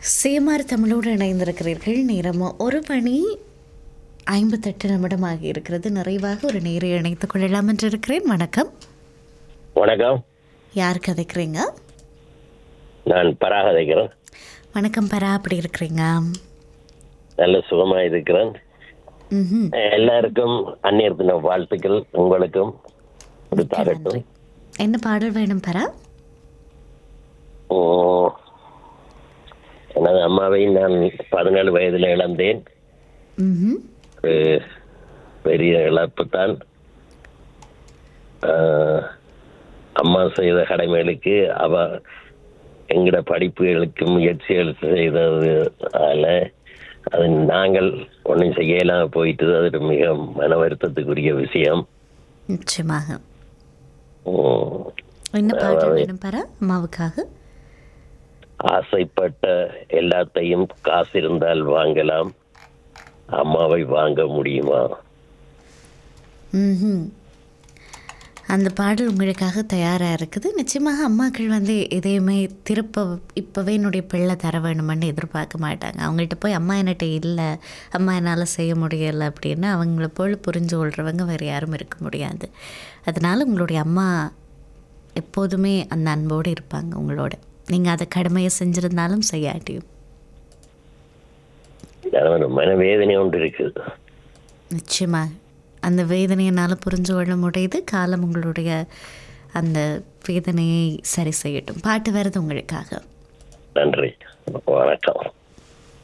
சேமார் தமிழோடு இணைந்திருக்கிறீர்கள் நேரம் ஒரு மணி ஐம்பத்தெட்டு நிமிடமாக இருக்கிறது நிறைவாக ஒரு நேரை இணைத்துக் கொள்ளலாம் என்று இருக்கிறேன் வணக்கம் வணக்கம் யார் கதைக்கிறீங்க நான் பராக தைக்கிறேன் வணக்கம் பரா அப்படி இருக்கிறீங்க நல்ல சுகமா இருக்கிறேன் ம் எல்லாருக்கும் அந்நியர் தின வாழ்த்துக்கள் உங்களுக்கும் கொடுத்தாகட்டும் என்ன பாடல் வேணும் பரா உம், எனது அம்மாவை நான் பதினேழு வயதில் இழந்தேன் ம் ஒரு பெரிய இழப்பு தான் ஆஹ், அம்மா செய்த கடமைகளுக்கு அவ எங்கட படிப்புகளுக்கு முயற்சிகள் செய்ததால அது நாங்கள் ஒன்றும் செய்யலாம் போயிட்டு அது மிக மன வருத்தத்துக்குரிய விஷயம் நிச்சயமாக உம், என்ன பாடல் வேணும் பரா அம்மாவுக்காக ஆசைப்பட்ட எல்லாத்தையும் காசு இருந்தால் வாங்கலாம் அம்மாவை வாங்க முடியுமா ம்ஹும். அந்த பாடல் உங்களுக்காக தயாராக இருக்குது நிச்சயமாக அம்மாக்கள் வந்து எதையுமே திருப்ப இப்போவே என்னுடைய பிள்ளை தர வேணுமென்னு எதிர்பார்க்க மாட்டாங்க அவங்கள்ட்ட போய் அம்மா என்கிட்ட இல்லை அம்மா என்னால் செய்ய முடியலை அப்படின்னு அவங்கள போல் புரிஞ்சு கொள்றவங்க வேறு யாரும் இருக்க முடியாது அதனால் உங்களுடைய அம்மா எப்போதுமே அந்த அன்போடு இருப்பாங்க உங்களோட நீங்கள் அதை கடமையை செஞ்சுருந்தாலும் செய்யாட்டியும் ஒரு மனவேதனை ஒன்று இருக்குது நிச்சயமாக அந்த வேதனையினால் புரிஞ்சு கொள்ள முடியுது காலம் உங்களுடைய அந்த வேதனையை சரி செய்யட்டும் பாட்டு வருது உங்களுக்காக நன்றி வணக்கம்